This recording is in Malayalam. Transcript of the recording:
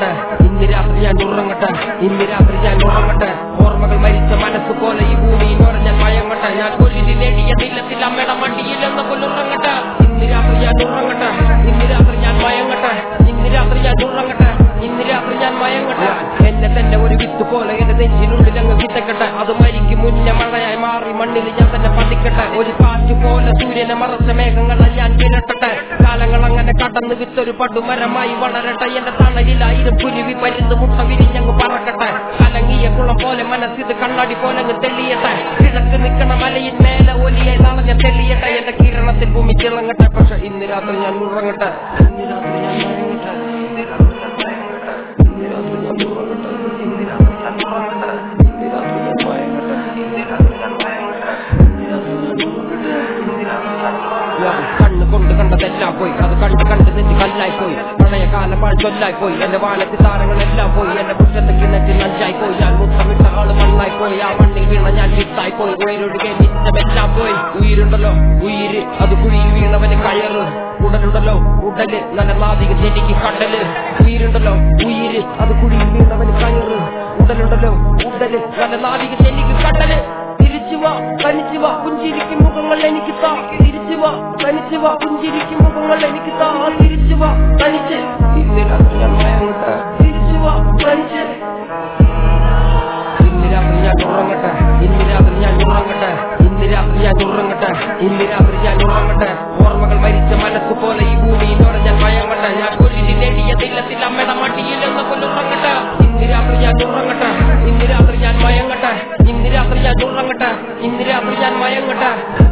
ഉറങ്ങട്ടെ ഇന്ന് രാത്രി ഞാൻ ഉറങ്ങട്ടെ ഇന്ന് രാത്രി ഞാൻ ഉറങ്ങട്ടെ ഓർമ്മകൾ മരിച്ച മനസ്സ് പോലെ ഈ ഭൂമിയിൽ ഉറഞ്ഞാൽ മയങ്ങട്ടെ ഞാൻ കൊല്ലിൽ നേടിയ നിലത്തിൽ അമ്മയുടെ മണ്ടിയിൽ എന്ന കൊല്ലുറങ്ങട്ടെ ഇന്ന് രാത്രി ഞാൻ ഉറങ്ങട്ടെ ഇന്ന് രാത്രി ഞാൻ മയങ്ങട്ടെ ഇന്ന് രാത്രി ഞാൻ ഉറങ്ങട്ടെ ഇന്ന് രാത്രി ഞാൻ മയങ്ങട്ടെ എന്നെ തന്നെ ഒരു വിത്ത് പോലെ എന്റെ നെഞ്ചിനുള്ളിൽ അങ്ങ് വിത്തക്കട്ടെ അത് മരിക്കും മുന്നേ മഴയായി മാറി മണ്ണിൽ ഞാൻ തന്നെ പതിക്കട്ടെ ഒരു കാറ്റ് പോലെ സൂര്യനെ മറച്ച മേഘങ്ങളെ ഞാൻ വിരട്ടട്ടെ കാലങ്ങൾ അങ്ങനെ കടന്ന് വിത്തൊരു പടുമരമായി വളരട്ടെ എന്റെ തണലിലായിരം കുരുവി പരുന്ന് മുട്ട വിരിഞ്ഞങ്ങ് പറക്കട്ടെ കലങ്ങിയ കുളം പോലെ മനസ്സിത് കണ്ണാടി പോലെ അങ്ങ് തെളിയട്ടെ കിഴക്ക് നിൽക്കണ മലയിൽ മേലെ ഒലിയെ നളഞ്ഞ തെളിയട്ടെ എന്റെ കിരണത്തിൽ ഭൂമി തിളങ്ങട്ടെ പക്ഷെ ഇന്ന് രാത്രി ഞാൻ ഉറങ്ങട്ടെ ഇന്ന് രാത്രി ഞാൻ മയങ്ങട്ടെ ഇന്ന് രാത്രി ഞാൻ മയങ്ങട്ടെ ഇന്ന് രാത്രി ഞാൻ ഉറങ്ങട്ടെ ഇന്ന് രാത്രി ഞാൻ ഉറങ്ങട്ടെ ഇന്ന് രാത്രി ഞാൻ മയങ്ങട്ടെ ഇന്ന് രാത്രി ഞാൻ മയങ്ങട്ടെ ഇന്ന് രാത്രി ഞാൻ ഉറങ്ങട്ടെ ഇന്ന് രാത്രി ഞാൻ ഉറങ്ങട്ടെ കണ്ണ് കൊണ്ട് കണ്ടതെല്ലാം പോയി അത് കണ്ട് കണ്ട് നെഞ്ച് കല്ലായി പോയി പഴയ കാലം പാൽ ചൊല്ലായി പോയി എന്റെ വാനത്തി താരങ്ങളെല്ലാം പോയി എന്റെ കുറ്റത്തെ കിണറ്റിൽ നഞ്ചായി പോയി ഞാൻ മുത്തമിട്ട ആള് മണ്ണായി പോയി ആ മണ്ണിൽ വീണ ഞാൻ വിത്തായി പോയി ഉയരൊഴുകെ നിച്ചമെല്ലാം പോയി ഉயிருണ്ടല്ലോ ഉയിര് അത് കുഴിയിൽ വീണവന് കയറ് ഉടലുണ്ടല്ലോ ഉടല് നല്ല നാദിക ചെടിക്ക് കടല് ഉயிருണ്ടല്ലോ ഉയിര് അത് കുഴിയിൽ വീണവന് കയറ് ഉടലുണ്ടല്ലോ ഉടല് നല്ല നാദിക ചെടിക്ക് കടല് തിരിച്ചു വാ തനിച്ചു വാ പുഞ്ചിരിക്കും മുഖങ്ങൾ എനിക്ക് താ തിരിച്ചു വാ തനിച്ചു വാ പുഞ്ചിരിക്കും മുഖങ്ങൾ എനിക്ക് താ തിരിച്ചു വാ തനിച്ച് ഇന്ന് രാത്രി ഞാൻ മയങ്ങട്ടെ തിരിച്ചു വാ തനിച്ച് ഇന്ന് രാത്രി ഞാൻ ഉറങ്ങട്ടെ ഇന്ന് രാത്രി ഞാൻ ഉറങ്ങട്ടെ ഇന്ന് രാത്രി ഞാൻ ഉറങ്ങട്ടെ ഇന്ന് രാത്രി ഞാൻ ഉറങ്ങട്ടെ ഓർമ്മകൾ മരിച്ച മനസ്സ് പോലെ ഈ ഭൂമിയിൽ ഉറഞ്ഞാൽ മയങ്ങട്ടെ ഞാൻ കൊല്ലിൽ നേടിയ നിലത്തിൽ അമ്മയുടെ മടിയിൽ എന്ന കൊല്ലുറങ്ങട്ടെ ഇന്ന് രാത്രി ഞാൻ ഉറങ്ങട്ടെ ഇന്ന് രാത്രി ഞാൻ മയങ്ങട്ടെ ഇന്ന് രാത്രി ഞാൻ ഉറങ്ങട്ടെ ഇന്ന് രാത്രി ഞാൻ മയങ്ങട്ടെ